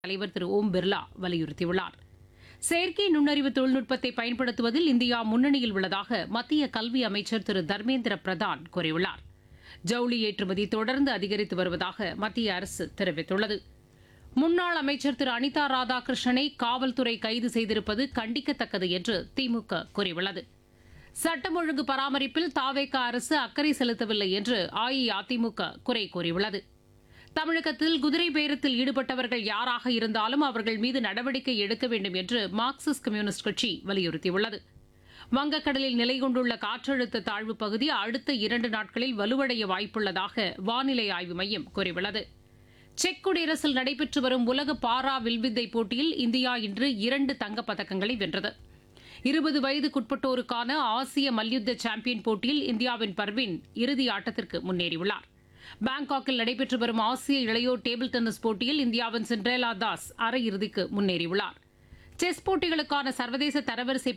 தலைவர் திரு ஓம் பிர்லா வலியுறுத்தியுள்ளார் செயற்கை நுண்ணறிவு தொழில்நுட்பத்தை பயன்படுத்துவதில் இந்தியா முன்னணியில் உள்ளதாக மத்திய கல்வி அமைச்சர் திரு தர்மேந்திர பிரதான் கூறியுள்ளார் ஜவுளி ஏற்றுமதி தொடர்ந்து அதிகரித்து வருவதாக மத்திய அரசு தெரிவித்துள்ளது முன்னாள் அமைச்சர் திரு அனிதா ராதாகிருஷ்ணனை காவல்துறை கைது செய்திருப்பது கண்டிக்கத்தக்கது என்று திமுக கூறியுள்ளது சட்டம் ஒழுங்கு பராமரிப்பில் தாவேக அரசு அக்கறை செலுத்தவில்லை என்று அஇஅதிமுக குறை கூறியுள்ளது தமிழகத்தில் குதிரை பேரத்தில் ஈடுபட்டவர்கள் யாராக இருந்தாலும் அவர்கள் மீது நடவடிக்கை எடுக்க வேண்டும் என்று மார்க்சிஸ்ட் கம்யூனிஸ்ட் கட்சி வலியுறுத்தியுள்ளது வங்கக்கடலில் நிலை கொண்டுள்ள காற்றழுத்த தாழ்வு பகுதி அடுத்த இரண்டு நாட்களில் வலுவடைய வாய்ப்புள்ளதாக வானிலை ஆய்வு மையம் கூறியுள்ளது செக் குடியரசில் நடைபெற்று வரும் உலக பாரா வில்வித்தை போட்டியில் இந்தியா இன்று இரண்டு தங்கப் பதக்கங்களை வென்றது இருபது வயதுக்குட்பட்டோருக்கான ஆசிய மல்யுத்த சாம்பியன் போட்டியில் இந்தியாவின் பர்வீன் இறுதி ஆட்டத்திற்கு முன்னேறியுள்ளார் பாங்காக்கில் நடைபெற்று வரும் ஆசிய இளையோர் டேபிள் டென்னிஸ் போட்டியில் இந்தியாவின் சிண்ட்ரேலா தாஸ் அரையிறுதிக்கு முன்னேறியுள்ளார் செஸ் போட்டிகளுக்கான சர்வதேச தரவரிசை